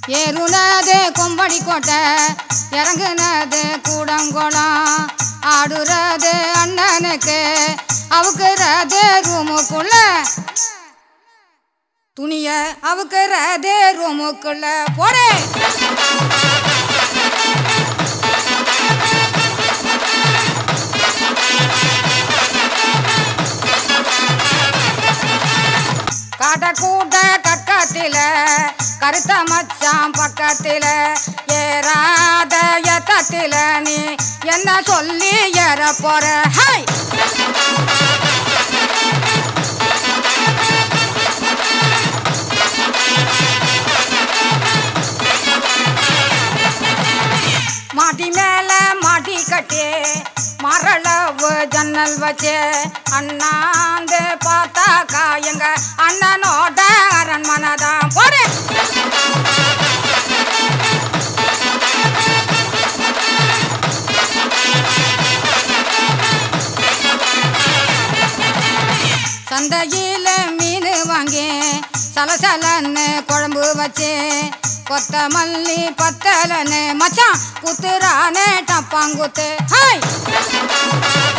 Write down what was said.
ஏறுனது கொம்படி கோட்டை இறங்குனது கூடங்குளம் ஆடுறது அண்ணனுக்கு அவுக்குறது ரூமுக்குள்ள துணிய அவுக்குறது ரூமுக்குள்ள போடே காட்ட கூட்ட கக்கத்தில கருத்த மச்சான் பக்கத்தில ஏறாத எத்தத்தில நீ என்ன சொல்லி ஏற போற ஹை மாட்டி மேல மாட்டி கட்டி மரளவு ஜன்னல் வச்சு அண்ணாந்து பார்த்தாக்கா எங்க அண்ணனோட அரண்மனை தான் போடு சந்தையில மீன் வாங்கி சலசலன்னு குழம்பு வச்சு கொத்தமல்லி பத்தலன்னு மச்சான் குத்துறானே டப்பாங்குத்து ஹாய்